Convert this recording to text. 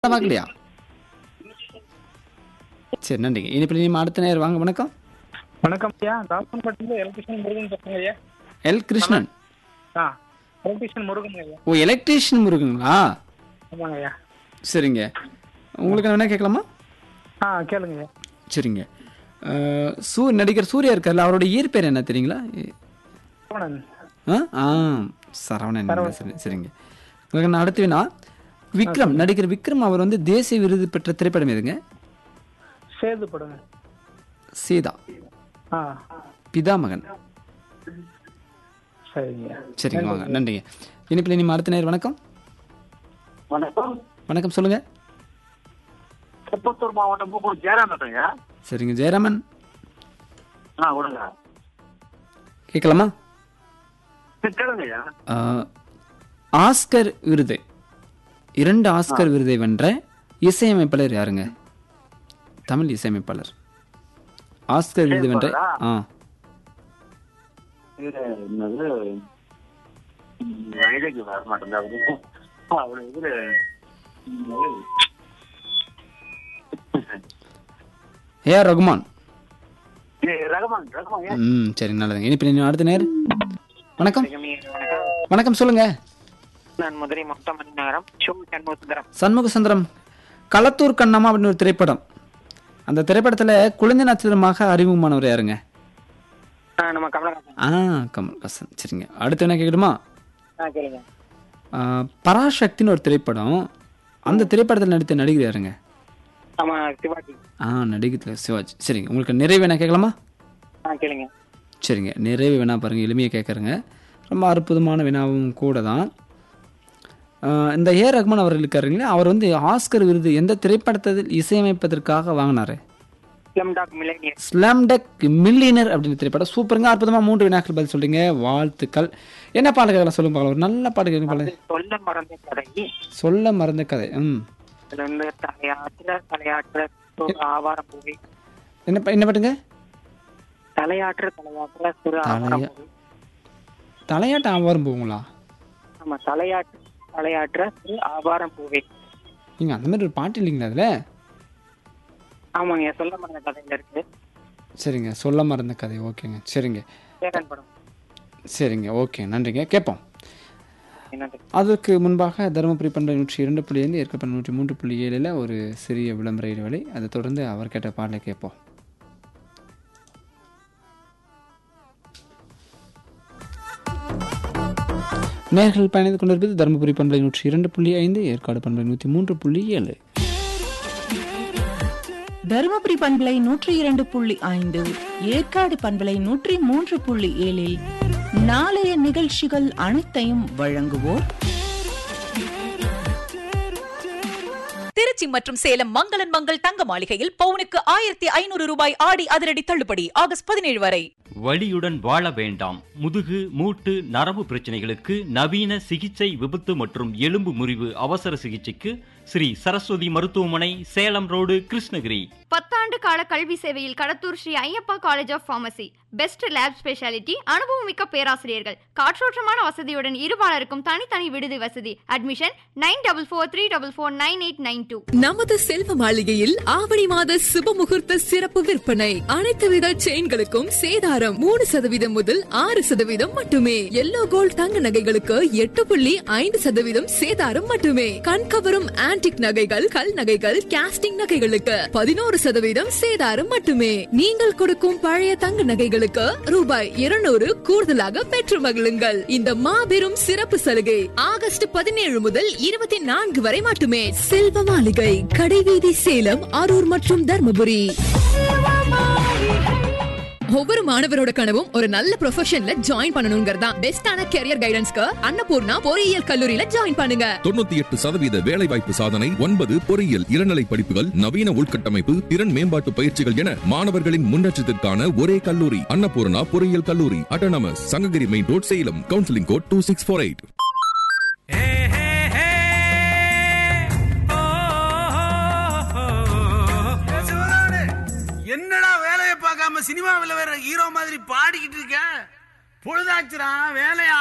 பார்க்கலையா சரி நன்றிங்க இனிப்பில் நீ அடுத்த நேரம் வாங்க வணக்கம் வணக்கம் ஐயா தாசன்பட்டில எலக்ட்ரிஷியன் முருகன் பேசுங்க ஐயா எல் கிருஷ்ணன் ஆ எலக்ட்ரிஷியன் முருகன் ஐயா ஓ எலக்ட்ரீஷியன் முருகங்களா ஆமாங்க ஐயா சரிங்க உங்களுக்கு வேணா கேட்கலாமா ஆ கேளுங்க ஐயா சரிங்க அஹ், சூ நடிகர் சூர்யா இருக்கார்ல அவரோட இயற்பேர் என்ன தெரியுங்களா சரவணன் ஆ ஆ சரவணன் சரி சரிங்க உங்களுக்கு நான் அடுத்து வேணா விக்ரம் நடிகர் விக்ரம் அவர் வந்து தேசிய விருது பெற்ற திரைப்படம் எதுங்க சேது படுங்க சீதா ஆ பிதாமகன் சரிங்க ஐயா சரிங்க வாங்க நன்றிங்க இனிப்பில் இனிமே அடுத்த நேரம் வணக்கம் வணக்கம் வணக்கம் சொல்லுங்க திருப்பத்தூர் மாவட்டம் பூக்கூர் ஜெயராம் பேசுறீங்க சரிங்க ஜெயராமன் ஆ கொடுங்க கேட்கலாமா சரி, கேளுங்க ஐயா ஆஹ், ஆஸ்கர் விருது இரண்டு ஆஸ்கர் விருதை வென்ற இசையமைப்பாளர் யாருங்க தமிழ் இசையமைப்பாளர் ஆஸ்கர் விருது வென்ற ஆ இது என்னது ம், ஐடியாக்கு வர மாட்டேங்குது அவரு இது ம், ஏஆர் ரகுமான் இது ரகமான் ரகமான் ஏன் ம் சரி நல்லதுங்க இனிப்பு அடுத்த நேர் வணக்கம் வணக்கம் சொல்லுங்க நான் மதுரை மாவட்டம் மணிநகரம் ஷோ சண்முகசுந்தரம் சண்முக சுந்தரம் களத்தூர் கண்ணம்மா அப்படின்னு ஒரு திரைப்படம் அந்த திரைப்படத்தில் குழந்தை நட்சத்திரமாக அறிமுகமானவர் யாருங்க ஆ, நம்ம கமலஹாசன் ஆ கமல்ஹாசன் சரிங்க அடுத்து என்ன கேட்கணுமா ஆ கேளுங்க ஆ, பராசக்தின்னு ஒரு திரைப்படம் அந்த திரைப்படத்தில் நடித்த நடிகர் யாருங்க ஆமா சிவாஜி ஆ நடிகத்தில் சிவாஜி சரிங்க உங்களுக்கு நிறைவு வேணா கேட்கலாமா ஆ கேளுங்க சரிங்க நிறைவு வேணா பாருங்கள் எளிமையாக கேட்குறேங்க ரொம்ப அற்புதமான வினாவும் கூட தான் ஆ, இந்த ஏ ரஹ்மான் அவர்கள் இருக்காருங்களே அவர் வந்து ஆஸ்கர் விருது எந்த திரைப்படத்தில் இசையமைப்பதற்காக வாங்கினாரு slum dog millionaire slumdog millionaire அப்படின்னு திரைப்படம் சூப்பருங்க அற்புதமாக மூன்று வினாக்கள் பதில் சொல்றீங்க வாழ்த்துக்கள் என்ன பாட்டு கேட்கலாம் சொல்லுங்க பார்க்கலாம் ஒரு நல்ல பாட்டு கேட்க பாருங்க சொல்ல மறந்த கதை சொல்ல மறந்த கதை ம் இதுல வந்து தலையாற்ற தலையாற்ற ஒரு ஆவாரம் பூவி என்ன பா- என்ன பாட்டுங்க தலையாற்ற தலையாற்ற சிறு ஆவாரம் பூவி தலையாட்டம் ஆவாரம் போகுங்களா ஆமா தலையாற்ற தலையாற்ற சிறு ஆவாரம் பூவி நீங்க அந்த மாதிரி ஒரு பாட்டு இல்லைங்களா அதில் ஆமாங்க சொல்ல மறந்த கதையில இருக்கு சரிங்க சொல்ல மறந்த கதை ஓகேங்க சரிங்க சேரன் படம் சரிங்க ஓகே நன்றிங்க கேட்போம் என்னது அதற்கு முன்பாக தருமபுரி பண்பை நூற்றி இரண்டு புள்ளி ஐந்து ஏற்கப்பட்ட நூற்றி மூன்று புள்ளி ஏழில் ஒரு சிறிய விளம்பர இடைவெளி அதை தொடர்ந்து அவர் கேட்ட பாடலை கேட்போம் நேர்கள் பயணித்துக் கொண்டிருப்பது தருமபுரி பண்பலை நூற்றி இரண்டு புள்ளி ஐந்து ஏற்காடு பண்பலை நூற்றி மூன்று புள்ளி ஏழு தருமபுரி பண்பலை நூற்றி இரண்டு புள்ளி ஐந்து ஏற்காடு பண்பலை நூற்றி மூன்று புள்ளி ஏழில் நாளைய நிகழ்ச்சிகள் அனைத்தையும் வழங்குவோர் திருச்சி மற்றும் சேலம் மங்களன் மங்கள் தங்க மாளிகையில் பவுனுக்கு ஆயிரத்தி ஐநூறு ரூபாய் ஆடி அதிரடி தள்ளுபடி ஆகஸ்ட் பதினேழு வரை வலியுடன் வாழ வேண்டாம் முதுகு மூட்டு நரம்பு பிரச்சனைகளுக்கு நவீன சிகிச்சை விபத்து மற்றும் எலும்பு முறிவு அவசர சிகிச்சைக்கு ஸ்ரீ சரஸ்வதி மருத்துவமனை சேலம் ரோடு கிருஷ்ணகிரி பத்தாண்டு கால கல்வி சேவையில் Kadathur Sri Ayyappa college of pharmacy best lab speciality அனுபவமிக்க பேராசிரியர்கள் காற்றோட்டமான வசதியுடன் இருபாலருக்கும் தனித்தனி விடுதி வசதி admission nine double four three double four nine eight nine two நமது செல்வ மாளிகையில் ஆவணி மாத சுப முகூர்த்த சிறப்பு விற்பனை அனைத்து வித செயின்களுக்கும் சேதாரம் மூணு சதவீதம் முதல் ஆறு சதவீதம் மட்டுமே எல்லோ கோல்ட் தங்க நகைகளுக்கு எட்டு புள்ளி ஐந்து சதவீதம் சேதாரம் மட்டுமே கண்கவரும் ஆன்டிக் நகைகள் கல் நகைகள் கேஸ்டிங் நகைகளுக்கு பதினோரு சதவீதம் சேதாரம் மட்டுமே நீங்கள் கொடுக்கும் பழைய தங்க நகைகளுக்கு ரூபாய் இருநூறு கூடுதலாக பெற்று மகிழுங்கள் இந்த மாபெரும் சிறப்பு சலுகை ஆகஸ்ட் பதினேழு முதல் இருபத்தி நான்கு வரை மட்டுமே செல்வ மாளிகை கடைவீதி சேலம் அரூர் மற்றும் தர்மபுரி ஒவ்வொரு மாணவரோட கனவும் ஒரு நல்ல ப்ரொஃபஷன்ல ஜாயின் பண்ணணுங்கிறதா பெஸ்டான கெரியர் கைடன்ஸ்க்கு அன்னபூர்ணா பொறியியல் கல்லூரியில ஜாயின் பண்ணுங்க தொண்ணூத்தி எட்டு சதவீத வேலைவாய்ப்பு சாதனை ஒன்பது பொறியியல் இளநிலை படிப்புகள் நவீன உள்கட்டமைப்பு திறன் மேம்பாட்டு பயிற்சிகள் என மாணவர்களின் முன்னேற்றத்திற்கான ஒரே கல்லூரி அன்னபூர்ணா பொறியியல் கல்லூரி autonomous Sankagiri main road Salem counselling code two six four eight என்னடா வேலையை பார்க்காம சினிமாவில் வேற ஹீரோ மாதிரி பாடிக்கிட்டு இருக்க பொழுதாச்சுடா வேலையா